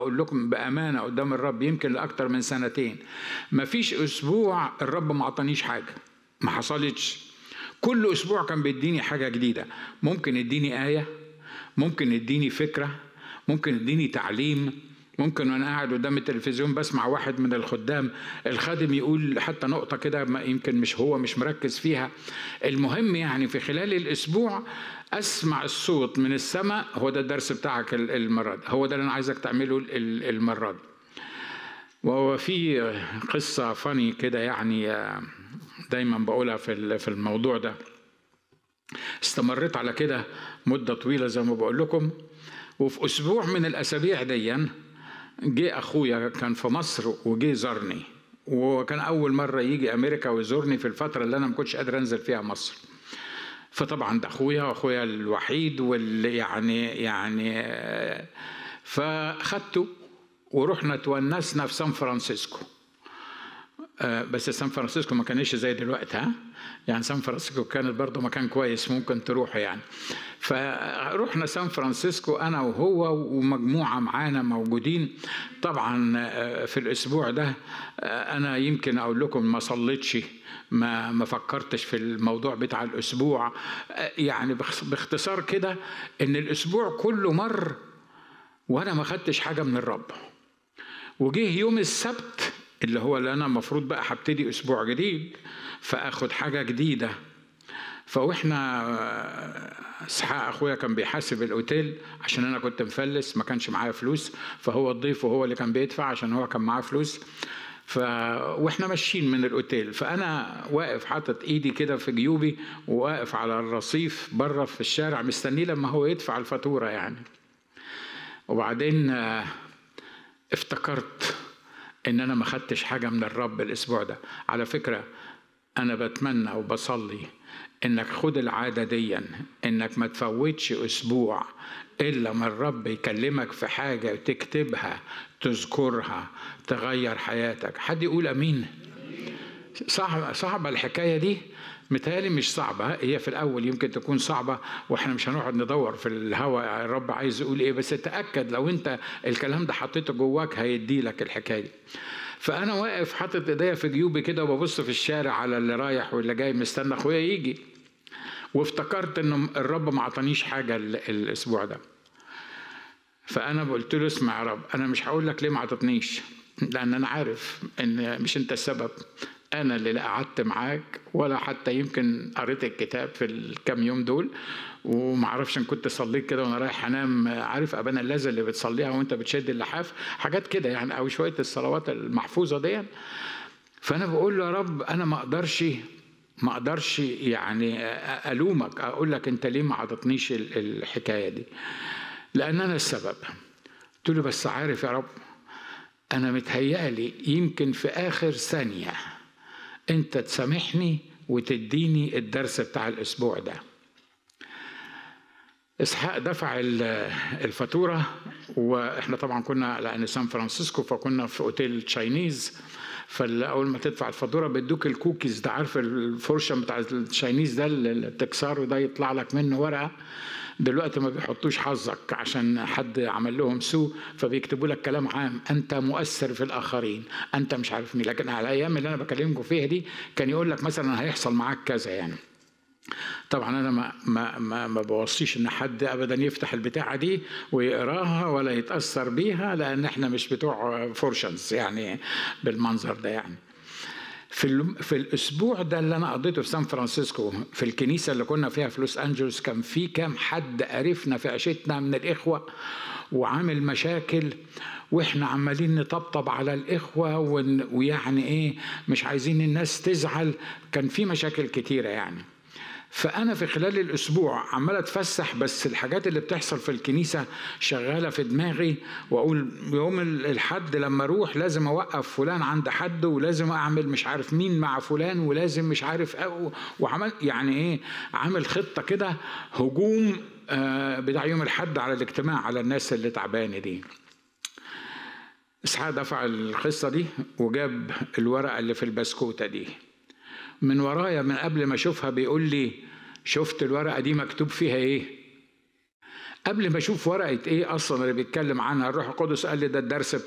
أقول لكم بأمانة قدام الرب يمكن لأكتر من سنتين مفيش أسبوع الرب ما عطانيش حاجة ما حصلتش كل أسبوع كان بيديني حاجة جديدة ممكن يديني آية ممكن يديني فكرة ممكن يديني تعليم ممكن وانا قاعد قدام التلفزيون بسمع واحد من الخدام الخادم يقول حتى نقطه كده يمكن مش هو مش مركز فيها المهم يعني في خلال الاسبوع اسمع الصوت من السماء هو ده الدرس بتاعك المره دي هو ده اللي انا عايزك تعمله المره دي وهو في قصه فاني كده يعني دايما بقولها في في الموضوع ده استمريت على كده مده طويله زي ما بقول لكم وفي اسبوع من الاسابيع ديا جه اخويا كان في مصر وجه زارني وكان اول مره يجي امريكا ويزورني في الفتره اللي انا ما كنتش قادر انزل فيها مصر فطبعا ده اخويا واخويا الوحيد واللي يعني يعني فخدته ورحنا تونسنا في سان فرانسيسكو بس سان فرانسيسكو ما كانش زي دلوقتي ها يعني سان فرانسيسكو كانت برضه مكان كويس ممكن تروح يعني فرحنا سان فرانسيسكو انا وهو ومجموعه معانا موجودين طبعا في الاسبوع ده انا يمكن اقول لكم ما صليتش ما ما فكرتش في الموضوع بتاع الاسبوع يعني باختصار كده ان الاسبوع كله مر وانا ما خدتش حاجه من الرب وجه يوم السبت اللي هو اللي انا المفروض بقى هبتدي اسبوع جديد فاخد حاجه جديده فاحنا اسحاق اخويا كان بيحاسب الاوتيل عشان انا كنت مفلس ما كانش معايا فلوس فهو الضيف وهو اللي كان بيدفع عشان هو كان معاه فلوس ف واحنا ماشيين من الاوتيل فانا واقف حاطط ايدي كده في جيوبي وواقف على الرصيف بره في الشارع مستنيه لما هو يدفع الفاتوره يعني وبعدين افتكرت ان انا ما خدتش حاجه من الرب الاسبوع ده على فكره انا بتمنى وبصلي انك خد العاده ديا انك ما تفوتش اسبوع الا ما الرب يكلمك في حاجه تكتبها تذكرها تغير حياتك حد يقول امين صعبه صعبه الحكايه دي متهيألي مش صعبة هي في الأول يمكن تكون صعبة وإحنا مش هنقعد ندور في الهوا الرب عايز يقول إيه بس تأكد لو أنت الكلام ده حطيته جواك هيدي لك الحكاية دي فأنا واقف حاطط إيديا في جيوبي كده وببص في الشارع على اللي رايح واللي جاي مستنى أخويا يجي وافتكرت إن الرب ما عطانيش حاجة الأسبوع ده فأنا قلت له اسمع يا رب أنا مش هقول لك ليه ما عطتنيش لأن أنا عارف إن مش أنت السبب انا اللي لا قعدت معاك ولا حتى يمكن قريت الكتاب في الكام يوم دول وما اعرفش ان كنت صليت كده وانا رايح انام عارف ابانا اللذه اللي بتصليها وانت بتشد اللحاف حاجات كده يعني او شويه الصلوات المحفوظه دي فانا بقول له يا رب انا ما اقدرش ما اقدرش يعني الومك اقول لك انت ليه ما عطتنيش الحكايه دي لان انا السبب قلت له بس عارف يا رب انا متهيألي يمكن في اخر ثانيه انت تسامحني وتديني الدرس بتاع الاسبوع ده اسحاق دفع الفاتوره واحنا طبعا كنا لان سان فرانسيسكو فكنا في اوتيل تشاينيز فاول ما تدفع الفاتوره بيدوك الكوكيز ده عارف الفرشه بتاع التشاينيز ده اللي تكسره ده يطلع لك منه ورقه دلوقتي ما بيحطوش حظك عشان حد عمل لهم سوء فبيكتبوا لك كلام عام انت مؤثر في الاخرين انت مش عارف مين لكن على الايام اللي انا بكلمكم فيها دي كان يقول لك مثلا هيحصل معاك كذا يعني طبعا انا ما ما ما, ما بوصيش ان حد ابدا يفتح البتاعه دي ويقراها ولا يتاثر بيها لان احنا مش بتوع فورشنز يعني بالمنظر ده يعني في في الاسبوع ده اللي انا قضيته في سان فرانسيسكو في الكنيسه اللي كنا فيها في لوس انجلوس كان في كام حد قرفنا في عيشتنا من الاخوه وعامل مشاكل واحنا عمالين نطبطب على الاخوه ويعني ايه مش عايزين الناس تزعل كان في مشاكل كتيره يعني فأنا في خلال الأسبوع عمال أتفسح بس الحاجات اللي بتحصل في الكنيسة شغالة في دماغي وأقول يوم الحد لما أروح لازم أوقف فلان عند حد ولازم أعمل مش عارف مين مع فلان ولازم مش عارف أو وعمل يعني إيه عامل خطة كده هجوم بتاع يوم الحد على الاجتماع على الناس اللي تعبانة دي إسحاق دفع القصة دي وجاب الورقة اللي في البسكوتة دي من ورايا من قبل ما اشوفها بيقول لي شفت الورقه دي مكتوب فيها ايه قبل ما اشوف ورقه ايه اصلا اللي بيتكلم عنها الروح القدس قال لي ده الدرس